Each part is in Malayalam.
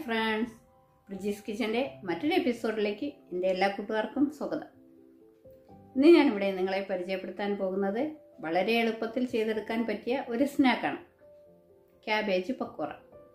ഫ്രണ്ട്സ് ബ്രിജീസ് കിച്ചൻ്റെ മറ്റൊരു എപ്പിസോഡിലേക്ക് എൻ്റെ എല്ലാ കൂട്ടുകാർക്കും സ്വാഗതം ഇന്ന് ഞാനിവിടെ നിങ്ങളെ പരിചയപ്പെടുത്താൻ പോകുന്നത് വളരെ എളുപ്പത്തിൽ ചെയ്തെടുക്കാൻ പറ്റിയ ഒരു സ്നാക്കാണ് ക്യാബേജ് പക്കോറ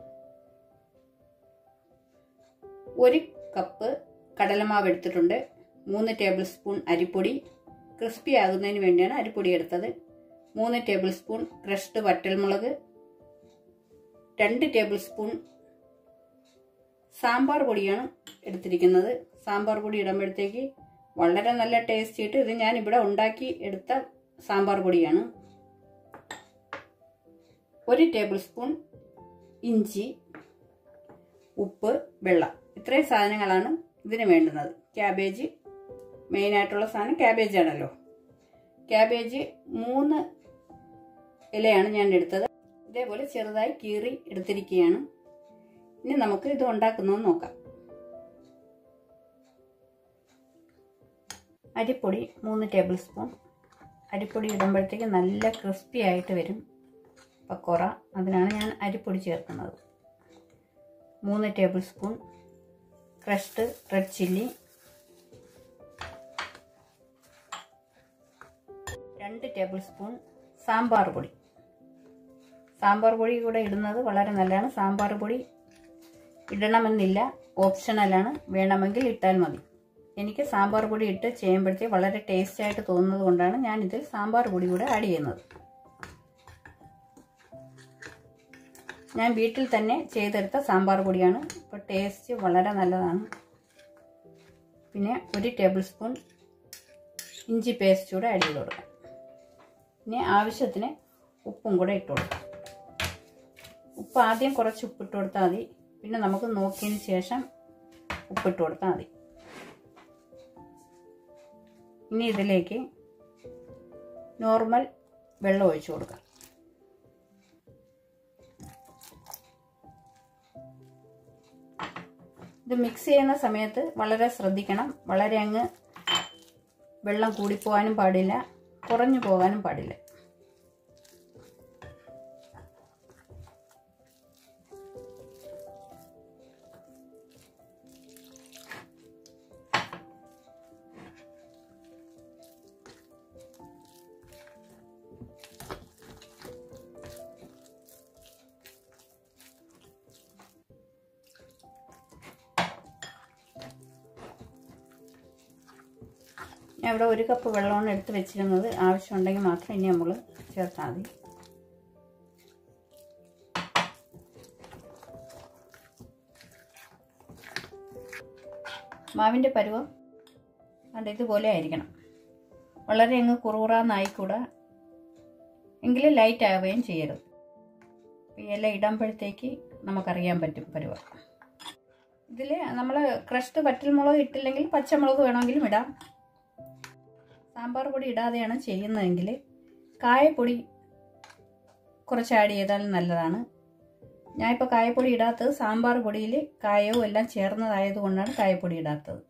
ഒരു കപ്പ് കടലമാവ് എടുത്തിട്ടുണ്ട് മൂന്ന് ടേബിൾ സ്പൂൺ അരിപ്പൊടി ക്രിസ്പി ആകുന്നതിന് വേണ്ടിയാണ് അരിപ്പൊടി എടുത്തത് മൂന്ന് ടേബിൾ സ്പൂൺ ക്രഷ്ഡ് വറ്റൽമുളക് രണ്ട് ടേബിൾ സ്പൂൺ സാമ്പാർ പൊടിയാണ് എടുത്തിരിക്കുന്നത് സാമ്പാർ പൊടി ഇടുമ്പോഴത്തേക്ക് വളരെ നല്ല ടേസ്റ്റ് ആയിട്ട് ഇത് ഞാൻ ഇവിടെ ഉണ്ടാക്കി എടുത്ത സാമ്പാർ പൊടിയാണ് ഒരു ടേബിൾ സ്പൂൺ ഇഞ്ചി ഉപ്പ് വെള്ളം ഇത്രയും സാധനങ്ങളാണ് ഇതിന് വേണ്ടുന്നത് ക്യാബേജ് മെയിനായിട്ടുള്ള സാധനം ക്യാബേജ് ആണല്ലോ ക്യാബേജ് മൂന്ന് ഇലയാണ് ഞാൻ എടുത്തത് ഇതേപോലെ ചെറുതായി കീറി എടുത്തിരിക്കുകയാണ് ഇനി നമുക്ക് ഇത് ഉണ്ടാക്കുന്നത് നോക്കാം അരിപ്പൊടി മൂന്ന് ടേബിൾ സ്പൂൺ അരിപ്പൊടി ഇടുമ്പോഴത്തേക്ക് നല്ല ക്രിസ്പി ആയിട്ട് വരും പക്കോറ അതിനാണ് ഞാൻ അരിപ്പൊടി ചേർക്കുന്നത് മൂന്ന് tablespoon crushed red chilli രണ്ട് ടേബിൾ സ്പൂൺ സാമ്പാർ പൊടി സാമ്പാർ പൊടി കൂടെ ഇടുന്നത് വളരെ നല്ലതാണ് സാമ്പാർ പൊടി ഇടണമെന്നില്ല ഓപ്ഷണലാണ് വേണമെങ്കിൽ ഇട്ടാൽ മതി എനിക്ക് സാമ്പാർ പൊടി ഇട്ട് ചെയ്യുമ്പോഴത്തേക്ക് വളരെ ടേസ്റ്റ് ആയിട്ട് തോന്നുന്നത് കൊണ്ടാണ് ഞാൻ ഇതിൽ സാമ്പാർ പൊടി കൂടെ ആഡ് ചെയ്യുന്നത് ഞാൻ വീട്ടിൽ തന്നെ ചെയ്തെടുത്ത സാമ്പാർ പൊടിയാണ് ഇപ്പോൾ ടേസ്റ്റ് വളരെ നല്ലതാണ് പിന്നെ ഒരു ടേബിൾ സ്പൂൺ ഇഞ്ചി പേസ്റ്റ് കൂടെ ആഡ് ചെയ്ത് കൊടുക്കാം ഇനി ആവശ്യത്തിന് ഉപ്പും കൂടെ ഇട്ട് കൊടുക്കാം ഉപ്പ് ആദ്യം കുറച്ച് ഉപ്പിട്ട് കൊടുത്താൽ മതി പിന്നെ നമുക്ക് നോക്കിയതിന് ശേഷം ഉപ്പിട്ട് കൊടുത്താൽ മതി ഇനി ഇതിലേക്ക് നോർമൽ വെള്ളം ഒഴിച്ചു കൊടുക്കാം ഇത് മിക്സ് ചെയ്യുന്ന സമയത്ത് വളരെ ശ്രദ്ധിക്കണം വളരെ അങ്ങ് വെള്ളം കൂടിപ്പോകാനും പാടില്ല കുറഞ്ഞു പോകാനും പാടില്ല ഞാൻ ഇവിടെ ഒരു കപ്പ് വെള്ളമാണ് എടുത്ത് വെച്ചിരുന്നത് ആവശ്യമുണ്ടെങ്കിൽ മാത്രം ഇനി നമ്മൾ ചേർത്താൽ മതി മാവിൻ്റെ പരുവം അത് ഇതുപോലെ ആയിരിക്കണം വളരെ അങ്ങ് കുറുകുറാന്നായിക്കൂടാ എങ്കിലും ലൈറ്റ് ആവുകയും ചെയ്യരുത് ഇല ഇടുമ്പോഴത്തേക്ക് നമുക്കറിയാൻ പറ്റും പരുവം ഇതിൽ നമ്മൾ ക്രഷ്ഡ് വറ്റൽമുളക് ഇട്ടില്ലെങ്കിൽ പച്ചമുളക് വേണമെങ്കിലും ഇടാം സാമ്പാർ പൊടി ഇടാതെയാണ് ചെയ്യുന്നതെങ്കിൽ കായപ്പൊടി കുറച്ച് ആഡ് ചെയ്താൽ നല്ലതാണ് ഞാനിപ്പോൾ കായപ്പൊടി ഇടാത്തത് സാമ്പാർ പൊടിയിൽ കായവും എല്ലാം ചേർന്നതായതുകൊണ്ടാണ് കായപ്പൊടി ഇടാത്തത്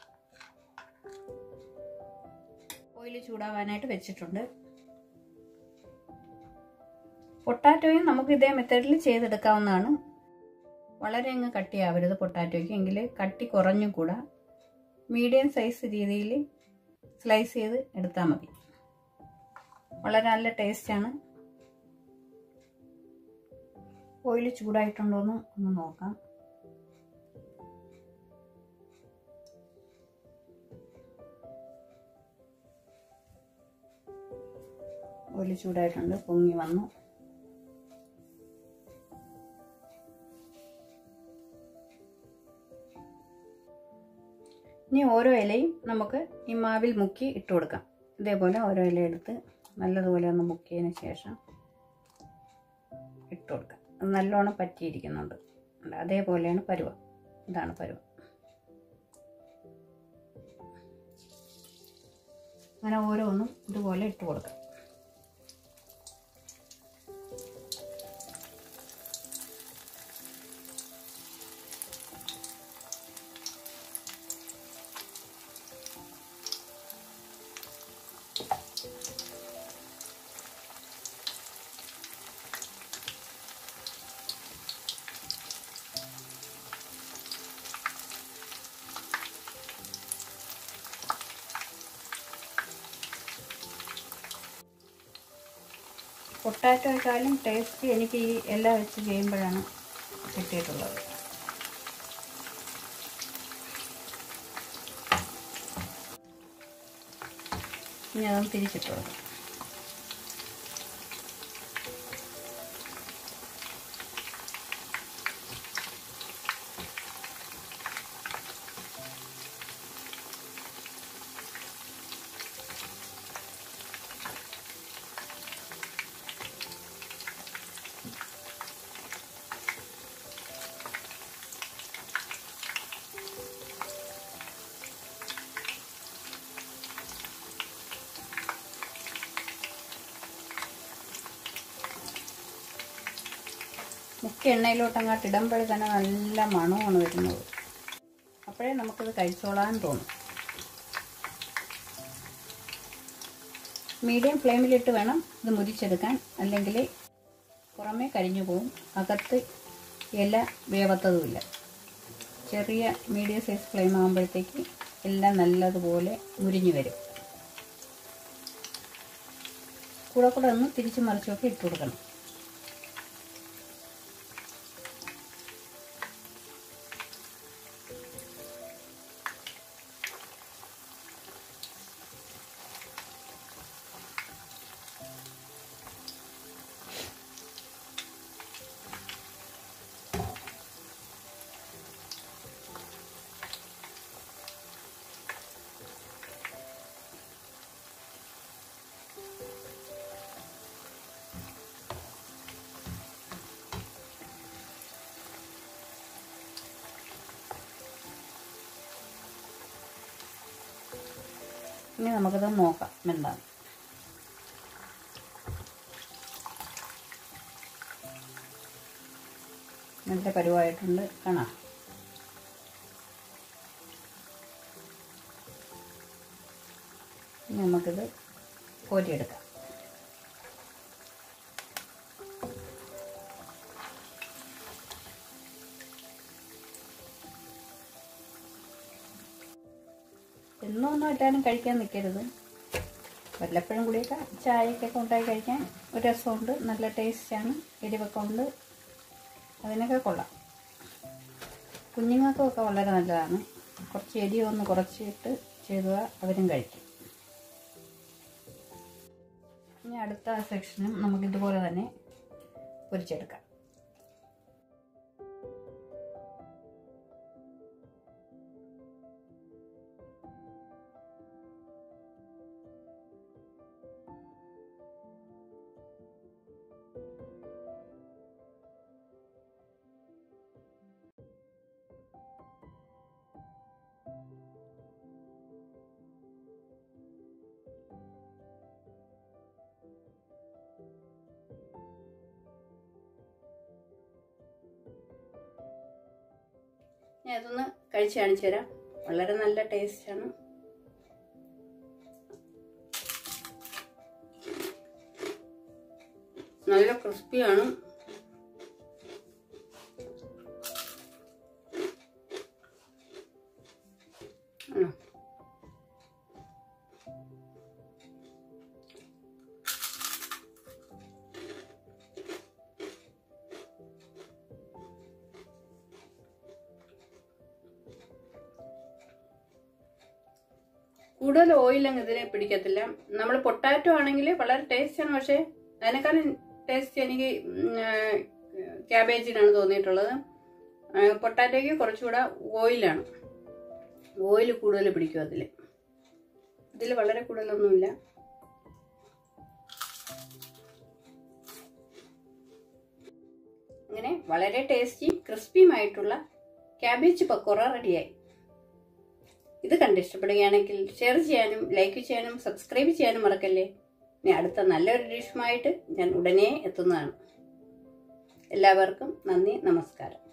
ഓയിൽ ചൂടാവാനായിട്ട് വെച്ചിട്ടുണ്ട് പൊട്ടാറ്റോയും നമുക്ക് ഇതേ മെത്തേഡിൽ ചെയ്തെടുക്കാവുന്നതാണ് വളരെ അങ്ങ് കട്ടിയാവരുത് പൊട്ടാറ്റോയ്ക്ക് എങ്കിൽ കട്ടി കുറഞ്ഞും കൂടാ മീഡിയം സൈസ് രീതിയിൽ സ്ലൈസ് ചെയ്ത് എടുത്താൽ മതി വളരെ നല്ല ടേസ്റ്റാണ് ഓയിൽ ചൂടായിട്ടുണ്ടോ എന്ന് ഒന്ന് നോക്കാം ഓയിൽ ചൂടായിട്ടുണ്ട് പൊങ്ങി വന്നു ഇനി ഓരോ ഇലയും നമുക്ക് ഈ മാവിൽ മുക്കി ഇട്ട് കൊടുക്കാം ഇതേപോലെ ഓരോ ഇല എടുത്ത് നല്ലതുപോലെ ഒന്ന് മുക്കിയതിന് ശേഷം ഇട്ട് കൊടുക്കാം അത് നല്ലോണം പറ്റിയിരിക്കുന്നുണ്ട് അതേപോലെയാണ് പരുവം ഇതാണ് പരുവം അങ്ങനെ ഓരോന്നും ഇതുപോലെ ഇട്ട് കൊടുക്കാം പൊട്ടാറ്റോയെക്കാളും ടേസ്റ്റ് എനിക്ക് ഈ എല്ലാം വെച്ച് ചെയ്യുമ്പോഴാണ് കിട്ടിയിട്ടുള്ളത് ഇനി അതൊന്ന് തിരിച്ചിട്ട് കൊടുക്കും മുക്ക എണ്ണയിലോട്ട് അങ്ങോട്ട് ഇടുമ്പോഴേ തന്നെ നല്ല മണമാണ് വരുന്നത് അപ്പോഴേ നമുക്കിത് കഴിച്ചോളാൻ തോന്നും മീഡിയം ഫ്ലെയിമിലിട്ട് വേണം ഇത് മുരിച്ചെടുക്കാൻ അല്ലെങ്കിൽ പുറമേ കരിഞ്ഞു പോകും അകത്ത് ഇല വേവത്തതുമില്ല ചെറിയ മീഡിയം സൈസ് ഫ്ലെയിം ആകുമ്പോഴത്തേക്ക് എല്ലാം നല്ലതുപോലെ മുരിഞ്ഞു വരും കൂടെ കൂടെ ഒന്ന് തിരിച്ചു മറിച്ചൊക്കെ ഇട്ട് കൊടുക്കണം ഇനി നമുക്കിത് നോക്കാം എന്താണ് നല്ല പരുവായിട്ടുണ്ട് കാണാം ഇനി നമുക്കിത് കോരിയെടുക്കാം എന്നും ഒന്നും ഇട്ടാലും കഴിക്കാൻ നിൽക്കരുത് വല്ലപ്പോഴും കൂടിയൊക്കെ ചായക്കൊക്കെ ഉണ്ടാക്കി കഴിക്കാൻ ഒരു രസമുണ്ട് നല്ല ടേസ്റ്റാണ് എരിവൊക്കെ ഉണ്ട് അതിനൊക്കെ കൊള്ളാം കുഞ്ഞുങ്ങൾക്കൊക്കെ വളരെ നല്ലതാണ് കുറച്ച് എരി ഒന്ന് കുറച്ചിട്ട് ചെയ്തുക അവരും കഴിക്കും ഇനി അടുത്ത സെക്ഷനും നമുക്കിതുപോലെ തന്നെ പൊരിച്ചെടുക്കാം ഞാൻ അതൊന്ന് കഴിച്ച് കാണിച്ചു തരാം വളരെ നല്ല ടേസ്റ്റാണ് നല്ല ക്രിസ്പിയാണ് ആണോ കൂടുതൽ ഓയിൽ അങ്ങ് ഇതിനെ പിടിക്കത്തില്ല നമ്മൾ പൊട്ടാറ്റോ ആണെങ്കിൽ വളരെ ടേസ്റ്റ് ആണ് പക്ഷേ അതിനേക്കാളും ടേസ്റ്റ് എനിക്ക് ക്യാബേജിനാണ് തോന്നിയിട്ടുള്ളത് പൊട്ടാറ്റോയ്ക്ക് കുറച്ചുകൂടെ ഓയിലാണ് ഓയിൽ കൂടുതൽ പിടിക്കും അതിൽ ഇതിൽ വളരെ കൂടുതലൊന്നുമില്ല അങ്ങനെ വളരെ ടേസ്റ്റിയും ക്രിസ്പിയുമായിട്ടുള്ള ക്യാബേജ് പക്കോറ റെഡിയായി ഇത് കണ്ടിഷ്ടപ്പെടുകയാണെങ്കിൽ ഷെയർ ചെയ്യാനും ലൈക്ക് ചെയ്യാനും സബ്സ്ക്രൈബ് ചെയ്യാനും മറക്കല്ലേ ഇനി അടുത്ത നല്ലൊരു ഡിഷുമായിട്ട് ഞാൻ ഉടനെ എത്തുന്നതാണ് എല്ലാവർക്കും നന്ദി നമസ്കാരം